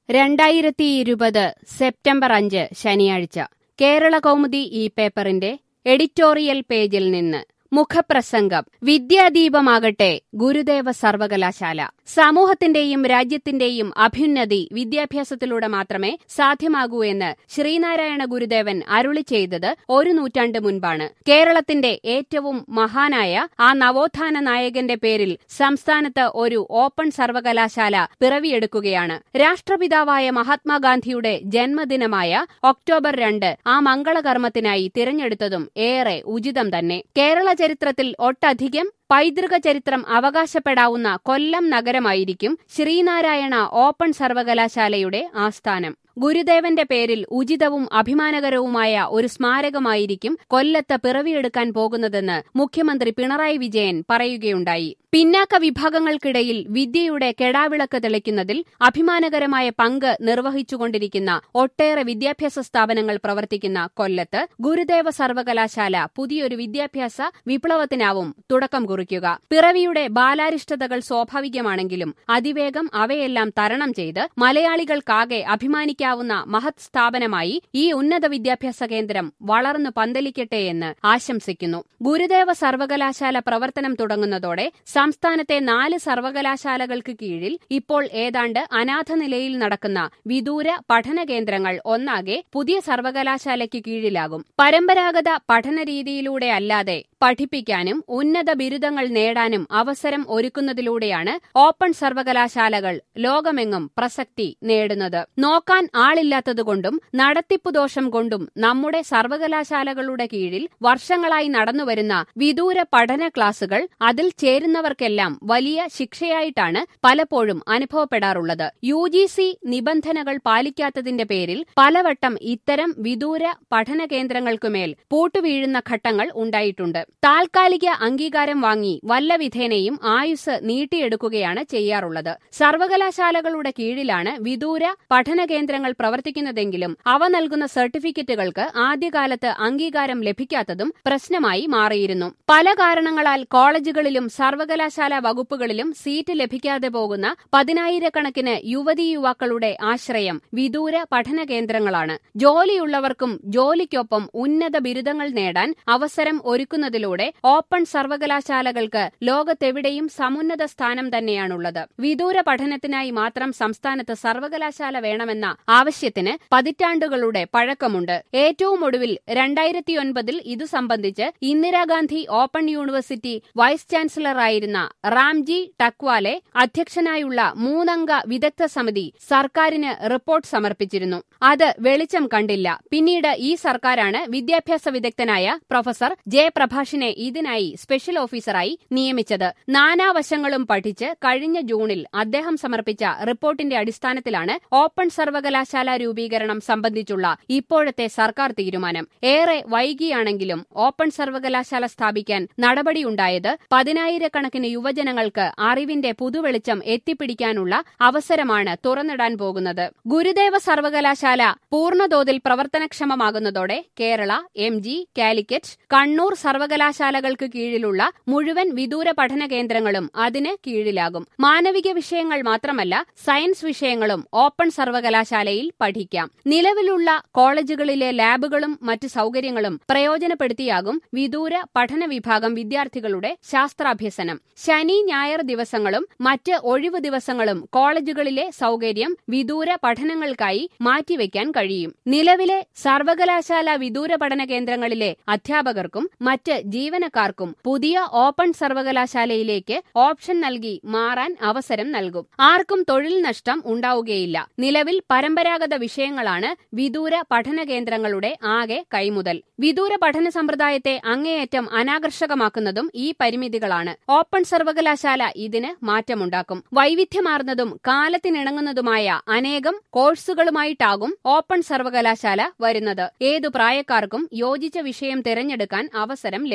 രണ്ടായിരത്തി ഇരുപത് സെപ്റ്റംബർ അഞ്ച് ശനിയാഴ്ച കേരള കൗമുദി ഈ പേപ്പറിന്റെ എഡിറ്റോറിയൽ പേജിൽ നിന്ന് മുഖപ്രസംഗം വിദ്യാദീപമാകട്ടെ ഗുരുദേവ സർവകലാശാല സമൂഹത്തിന്റെയും രാജ്യത്തിന്റെയും അഭ്യുന്നതി വിദ്യാഭ്യാസത്തിലൂടെ മാത്രമേ സാധ്യമാകൂ എന്ന് ശ്രീനാരായണ ഗുരുദേവൻ അരുളി ചെയ്തത് ഒരു നൂറ്റാണ്ട് മുൻപാണ് കേരളത്തിന്റെ ഏറ്റവും മഹാനായ ആ നവോത്ഥാന നായകന്റെ പേരിൽ സംസ്ഥാനത്ത് ഒരു ഓപ്പൺ സർവകലാശാല പിറവിയെടുക്കുകയാണ് രാഷ്ട്രപിതാവായ മഹാത്മാഗാന്ധിയുടെ ജന്മദിനമായ ഒക്ടോബർ രണ്ട് ആ മംഗളകർമ്മത്തിനായി തിരഞ്ഞെടുത്തതും ഏറെ ഉചിതം തന്നെ കേരള ചരിത്രത്തിൽ ഒട്ടധികം പൈതൃക ചരിത്രം അവകാശപ്പെടാവുന്ന കൊല്ലം നഗരമായിരിക്കും ശ്രീനാരായണ ഓപ്പൺ സർവകലാശാലയുടെ ആസ്ഥാനം ഗുരുദേവന്റെ പേരിൽ ഉചിതവും അഭിമാനകരവുമായ ഒരു സ്മാരകമായിരിക്കും കൊല്ലത്ത് പിറവിയെടുക്കാൻ പോകുന്നതെന്ന് മുഖ്യമന്ത്രി പിണറായി വിജയൻ പറയുകയുണ്ടായി പിന്നാക്ക വിഭാഗങ്ങൾക്കിടയിൽ വിദ്യയുടെ കെടാവിളക്ക് തെളിക്കുന്നതിൽ അഭിമാനകരമായ പങ്ക് നിർവഹിച്ചുകൊണ്ടിരിക്കുന്ന ഒട്ടേറെ വിദ്യാഭ്യാസ സ്ഥാപനങ്ങൾ പ്രവർത്തിക്കുന്ന കൊല്ലത്ത് ഗുരുദേവ സർവകലാശാല പുതിയൊരു വിദ്യാഭ്യാസ വിപ്ലവത്തിനാവും തുടക്കം കുറിക്കുക പിറവിയുടെ ബാലാരിഷ്ടതകൾ സ്വാഭാവികമാണെങ്കിലും അതിവേഗം അവയെല്ലാം തരണം ചെയ്ത് മലയാളികൾക്കാകെ അഭിമാനിക്കാവുന്ന മഹത് സ്ഥാപനമായി ഈ ഉന്നത വിദ്യാഭ്യാസ കേന്ദ്രം വളർന്നു പന്തലിക്കട്ടെ എന്ന് ആശംസിക്കുന്നു ഗുരുദേവ സർവകലാശാല പ്രവർത്തനം തുടങ്ങുന്നതോടെ സംസ്ഥാനത്തെ നാല് സർവകലാശാലകൾക്ക് കീഴിൽ ഇപ്പോൾ ഏതാണ്ട് അനാഥ നിലയിൽ നടക്കുന്ന വിദൂര പഠന കേന്ദ്രങ്ങൾ ഒന്നാകെ പുതിയ സർവകലാശാലയ്ക്ക് കീഴിലാകും പരമ്പരാഗത പഠന രീതിയിലൂടെ അല്ലാതെ പഠിപ്പിക്കാനും ഉന്നത ബിരുദങ്ങൾ നേടാനും അവസരം ഒരുക്കുന്നതിലൂടെയാണ് ഓപ്പൺ സർവകലാശാലകൾ ലോകമെങ്ങും പ്രസക്തി നേടുന്നത് നോക്കാൻ ആളില്ലാത്തതുകൊണ്ടും നടത്തിപ്പു ദോഷം കൊണ്ടും നമ്മുടെ സർവകലാശാലകളുടെ കീഴിൽ വർഷങ്ങളായി നടന്നുവരുന്ന വിദൂര പഠന ക്ലാസുകൾ അതിൽ ചേരുന്നവർക്കെല്ലാം വലിയ ശിക്ഷയായിട്ടാണ് പലപ്പോഴും അനുഭവപ്പെടാറുള്ളത് യു ജി സി നിബന്ധനകൾ പാലിക്കാത്തതിന്റെ പേരിൽ പലവട്ടം ഇത്തരം വിദൂര പഠന കേന്ദ്രങ്ങൾക്കുമേൽ പൂട്ടുവീഴുന്ന ഘട്ടങ്ങൾ ഉണ്ടായിട്ടുണ്ട് താൽക്കാലിക അംഗീകാരം വാങ്ങി വല്ല വിധേനയും ആയുസ് നീട്ടിയെടുക്കുകയാണ് ചെയ്യാറുള്ളത് സർവകലാശാലകളുടെ കീഴിലാണ് വിദൂര പഠന കേന്ദ്രങ്ങൾ പ്രവർത്തിക്കുന്നതെങ്കിലും അവ നൽകുന്ന സർട്ടിഫിക്കറ്റുകൾക്ക് ആദ്യകാലത്ത് അംഗീകാരം ലഭിക്കാത്തതും പ്രശ്നമായി മാറിയിരുന്നു പല കാരണങ്ങളാൽ കോളേജുകളിലും സർവകലാശാല വകുപ്പുകളിലും സീറ്റ് ലഭിക്കാതെ പോകുന്ന പതിനായിരക്കണക്കിന് യുവതീ യുവാക്കളുടെ ആശ്രയം വിദൂര പഠന കേന്ദ്രങ്ങളാണ് ജോലിയുള്ളവർക്കും ജോലിക്കൊപ്പം ഉന്നത ബിരുദങ്ങൾ നേടാൻ അവസരം ഒരുക്കുന്നതിലൂടെ ഓപ്പൺ സർവകലാശാലകൾക്ക് ലോകത്തെവിടെയും സമുന്നത സ്ഥാനം തന്നെയാണുള്ളത് വിദൂര പഠനത്തിനായി മാത്രം സംസ്ഥാനത്ത് സർവകലാശാല വേണമെന്ന ആവശ്യത്തിന് പതിറ്റാണ്ടുകളുടെ പഴക്കമുണ്ട് ഏറ്റവും ഒടുവിൽ രണ്ടായിരത്തിയൊൻപതിൽ ഇതു സംബന്ധിച്ച് ഇന്ദിരാഗാന്ധി ഓപ്പൺ യൂണിവേഴ്സിറ്റി വൈസ് ചാൻസലറായിരുന്ന റാംജി ടക്വാലെ അധ്യക്ഷനായുള്ള മൂന്നംഗ വിദഗ്ധ സമിതി സർക്കാരിന് റിപ്പോർട്ട് സമർപ്പിച്ചിരുന്നു അത് വെളിച്ചം കണ്ടില്ല പിന്നീട് ഈ സർക്കാരാണ് വിദ്യാഭ്യാസ വിദഗ്ധനായ പ്രൊഫസർ ജെ പ്രഭാഷിനെ ഇതിനായി സ്പെഷ്യൽ ഓഫീസറായി നിയമിച്ചത് നാനാവശങ്ങളും പഠിച്ച് കഴിഞ്ഞ ജൂണിൽ അദ്ദേഹം സമർപ്പിച്ച റിപ്പോർട്ടിന്റെ അടിസ്ഥാനത്തിലാണ് ഓപ്പൺ സർവകലാശാല രൂപീകരണം സംബന്ധിച്ചുള്ള ഇപ്പോഴത്തെ സർക്കാർ തീരുമാനം ഏറെ വൈകിയാണെങ്കിലും ഓപ്പൺ സർവകലാശാല സ്ഥാപിക്കാൻ നടപടിയുണ്ടായത് പതിനായിരക്കണക്കിന് യുവജനങ്ങൾക്ക് അറിവിന്റെ പുതുവെളിച്ചം എത്തിപ്പിടിക്കാനുള്ള അവസരമാണ് തുറന്നിടാൻ പോകുന്നത് ഗുരുദേവ സർവകലാശാല പൂർണ്ണതോതിൽ പ്രവർത്തനക്ഷമമാകുന്നതോടെ കേരള എം ജി കാലിക്കറ്റ് കണ്ണൂർ സർവകലാശാലകൾക്ക് കീഴിലുള്ള മുഴുവൻ വിദൂര പഠന കേന്ദ്രങ്ങളും അതിന് കീഴിലാകും മാനവിക വിഷയങ്ങൾ മാത്രമല്ല സയൻസ് വിഷയങ്ങളും ഓപ്പൺ സർവകലാശാലയിൽ പഠിക്കാം നിലവിലുള്ള കോളേജുകളിലെ ലാബുകളും മറ്റ് സൌകര്യങ്ങളും പ്രയോജനപ്പെടുത്തിയാകും വിദൂര പഠന വിഭാഗം വിദ്യാർത്ഥികളുടെ ശാസ്ത്രാഭ്യസനം ശനി ഞായർ ദിവസങ്ങളും മറ്റ് ഒഴിവു ദിവസങ്ങളും കോളേജുകളിലെ സൌകര്യം വിദൂര പഠനങ്ങൾക്കായി മാറ്റിവെക്കാൻ കഴിയും നിലവിലെ സർവകലാശാല വിദൂര പഠന കേന്ദ്രങ്ങളിലെ അധ്യാപകർക്കും മറ്റ് ജീവനക്കാർക്കും പുതിയ ഓപ്പൺ സർവകലാശാലയിലേക്ക് ഓപ്ഷൻ നൽകി മാറാൻ അവസരം നൽകും ആർക്കും തൊഴിൽ നഷ്ടം ഉണ്ടാവുകയില്ല നിലവിൽ പരമ്പരാഗത വിഷയങ്ങളാണ് വിദൂര പഠന കേന്ദ്രങ്ങളുടെ ആകെ കൈമുതൽ വിദൂര പഠന സമ്പ്രദായത്തെ അങ്ങേയറ്റം അനാകർഷകമാക്കുന്നതും ഈ പരിമിതികളാണ് ഓപ്പൺ സർവകലാശാല ഇതിന് മാറ്റമുണ്ടാക്കും വൈവിധ്യമാർന്നതും കാലത്തിനിണങ്ങുന്നതുമായ അനേകം കോഴ്സുകളുമായിട്ടാകും ഓപ്പൺ സർവകലാശാല വരുന്നത് ഏതു പ്രായക്കാർക്കും യോജിച്ച വിഷയം തിരഞ്ഞെടുക്കാൻ അവസരം ലഭിക്കും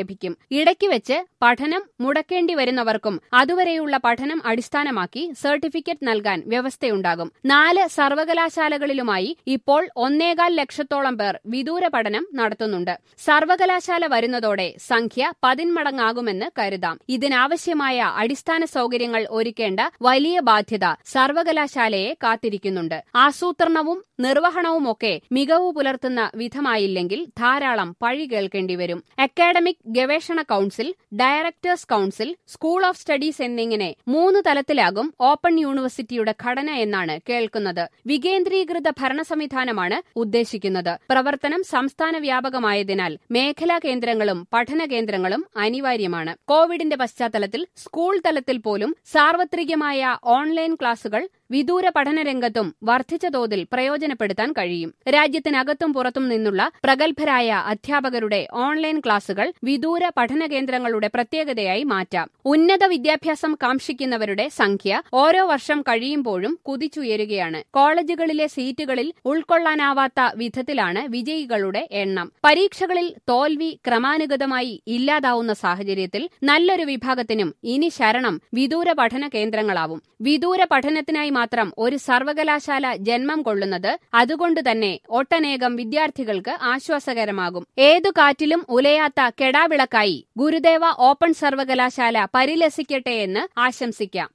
ലഭിക്കും ഇടയ്ക്ക് വെച്ച് പഠനം മുടക്കേണ്ടി വരുന്നവർക്കും അതുവരെയുള്ള പഠനം അടിസ്ഥാനമാക്കി സർട്ടിഫിക്കറ്റ് നൽകാൻ വ്യവസ്ഥയുണ്ടാകും നാല് സർവകലാശാലകളിലുമായി ഇപ്പോൾ ഒന്നേകാൽ ലക്ഷത്തോളം പേർ വിദൂര പഠനം നടത്തുന്നുണ്ട് സർവകലാശാല വരുന്നതോടെ സംഖ്യ പതിന്മടങ്ങാകുമെന്ന് കരുതാം ഇതിനാവശ്യമായ അടിസ്ഥാന സൗകര്യങ്ങൾ ഒരുക്കേണ്ട വലിയ ബാധ്യത സർവകലാശാലയെ കാത്തിരിക്കുന്നുണ്ട് ആസൂത്രണവും നിർവഹണവുമൊക്കെ മികവ് പുലർത്തുന്ന വിധമായില്ലെങ്കിൽ ധാരാളം പഴി കേൾക്കേണ്ടി വരും അക്കാഡമിക് ഗവേഷണ council directors council school of studies എന്നിങ്ങനെ മൂന്ന് തലത്തിലാകും ഓപ്പൺ യൂണിവേഴ്സിറ്റിയുടെ ഘടന എന്നാണ് കേൾക്കുന്നത് വികേന്ദ്രീകൃത ഭരണ സംവിധാനമാണ് ഉദ്ദേശിക്കുന്നത് പ്രവർത്തനം സംസ്ഥാന വ്യാപകമായതിനാൽ മേഖലാ കേന്ദ്രങ്ങളും പഠന കേന്ദ്രങ്ങളും അനിവാര്യമാണ് കോവിഡിന്റെ പശ്ചാത്തലത്തിൽ സ്കൂൾ തലത്തിൽ പോലും സാർവത്രികമായ ഓൺലൈൻ ക്ലാസുകൾ വിദൂര പഠനരംഗത്തും വർദ്ധിച്ച തോതിൽ പ്രയോജനപ്പെടുത്താൻ കഴിയും രാജ്യത്തിനകത്തും പുറത്തും നിന്നുള്ള പ്രഗത്ഭരായ അധ്യാപകരുടെ ഓൺലൈൻ ക്ലാസുകൾ വിദൂര പഠന കേന്ദ്രങ്ങളുടെ പ്രത്യേകതയായി മാറ്റാം ഉന്നത വിദ്യാഭ്യാസം കാക്ഷിക്കുന്നവരുടെ സംഖ്യ ഓരോ വർഷം കഴിയുമ്പോഴും കുതിച്ചുയരുകയാണ് കോളേജുകളിലെ സീറ്റുകളിൽ ഉൾക്കൊള്ളാനാവാത്ത വിധത്തിലാണ് വിജയികളുടെ എണ്ണം പരീക്ഷകളിൽ തോൽവി ക്രമാനുഗതമായി ഇല്ലാതാവുന്ന സാഹചര്യത്തിൽ നല്ലൊരു വിഭാഗത്തിനും ഇനി ശരണം വിദൂര പഠന കേന്ദ്രങ്ങളാവും വിദൂര പഠനത്തിനായി മാത്രം ഒരു സർവകലാശാല ജന്മം കൊള്ളുന്നത് അതുകൊണ്ട് തന്നെ ഒട്ടനേകം വിദ്യാർത്ഥികൾക്ക് ആശ്വാസകരമാകും ഏതു കാറ്റിലും ഉലയാത്ത കെടാവിളക്കായി ഗുരുദേവ ഓപ്പൺ സർവകലാശാല പരിലസിക്കട്ടെ എന്ന് ആശംസിക്കാം